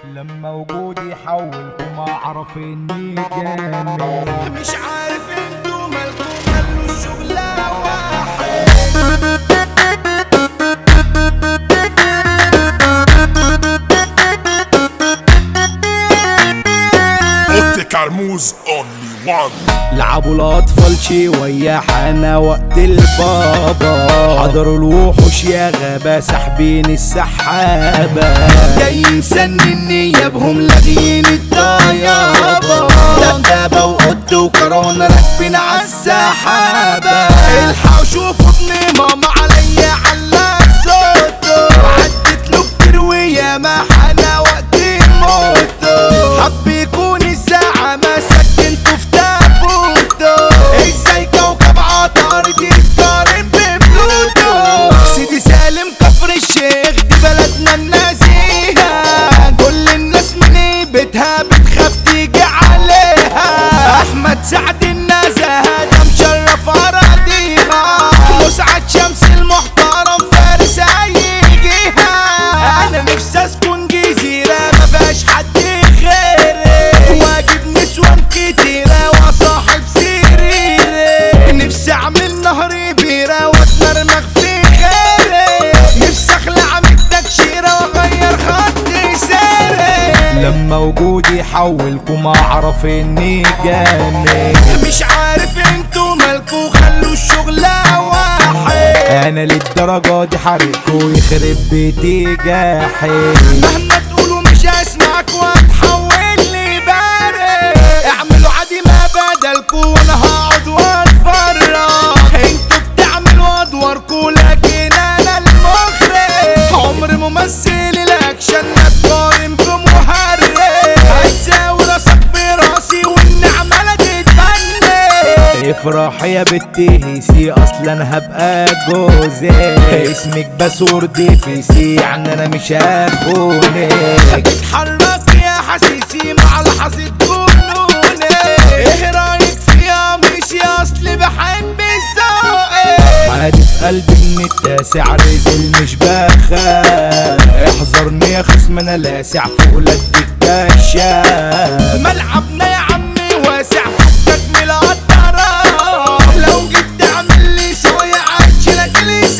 لما وجودي حولكم اعرف اني جامد مش عارف انتوا مالكم خلوا الشغلة واحد اوتي كرموز اونلي وان لعبوا الاطفال شي ويا حنا وقت البابا حضروا الوحوش يا غابة ساحبين السحابة جاي مسنن نيابهم لاغين الطيابة دبابة وقط وكورونا راكبين عالسحابة الحقوا شوفوا ابن ماما عليا علق صوته عدت له كتير ويا ما حنا وقت موته حب يكون الساعة ما سكنته في تابوته ازاي كوكب عطارد يتقارن ببلوتو سيدي سالم كفر الشيخ دي بلدنا النزيهة كل الناس من بيتها بتخاف تيجي عليها احمد سعد النزاهة ده مشرف اراضيها مسعد شمس المحترم فارس اي جهة انا نفسي اسكن جزيرة ما فيهاش حد غيري واجيب نسوان كتيرة وصاحب سريري نفسي اعمل نهر بيرة واتمرمغ في خيري نفسي اخلع من التكشيرة واغير خط سيري لما وجودي حولكم اعرف اني جامد مش عارف انتوا مالكوا خلوا الشغلة واحد انا للدرجة دي حرقكوا يخرب بيتي جاحد مهما تقولوا مش هسمعك واتحول لي بارد اعملوا عادي ما بدلكوا وانا هقعد واتفرج انتوا بتعملوا ادواركوا لكن انا المخرج عمر ممثل الاكشن ما تقارن بمهرج هتساوي راسك براسي والنعمة لا تتبني افرح يا بنتي هيسي اصلا هبقى جوزك اسمك بسور دي في سي يعني انا مش هخونك اتحرك يا حسيسي مع لحظة جنوني ايه رايك فيها مش يا اصلي بحب الذوق عادي في قلبي من التاسع رزل مش بخاف احذرني يا خصم انا لاسع فوق لك الكشاف ملعبنا يا عمي واسع فكك من القطرة لو جيت تعمل لي سوية عجلك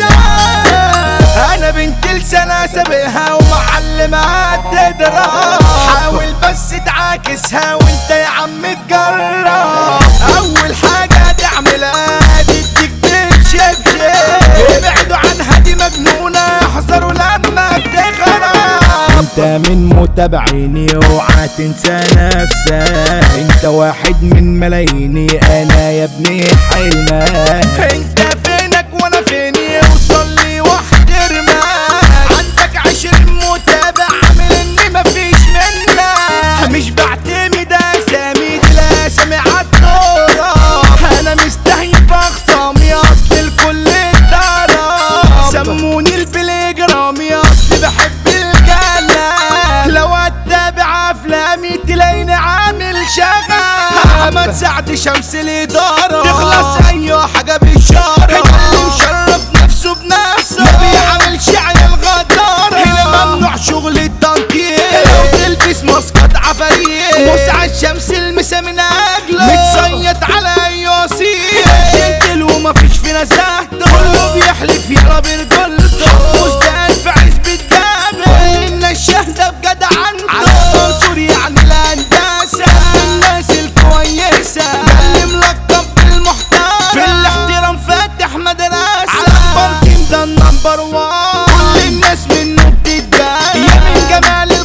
لسان انا بنت لسانة سابقها ومعلمها تضرب حاول بس تعاكسها وانت يا عم تجرب اول حاجة تعملها تديك بالشبشب ابعدوا عنها دي مجنونة احذروا لما تغرب انت من متابعيني اوعى تنسى نفسك انت واحد من ملاييني انا يا ابني حلمك انت فينك وانا فيني وصل لي واحترمك عندك عشرين متابع عامل اني مفيش منك مش بعتمد اسامي دي الاسامي عالدورة انا مستهيف اخصامي اصل الكل اتضرب سموني البليجرامي اصل بحب الجلة لو اتابع افلامي تلاقيني عامل شغف احمد سعد شمس الادارة تخلص اي حاجة بالشارع اللي مشرف نفسه بنفسه ما بيعملش عن الغدارة هنا ممنوع شغل التنكير لو تلبس ماسكات عفاريت مسعد شمس المسا من اجله متصيد على اي وسيل جنتل ومفيش فينا زهده كله بيحلف يلا برجولته مزدان في عزبة الدم كل الناس شاهدة بجدع عنده على منصور يعني الهندسة الناس الكويسة اللي ملقب بالمحترم في الاحترام فاتح مدرسة على الباركينج ده النمبر وان كل الناس منه بتتضايق يا من جمال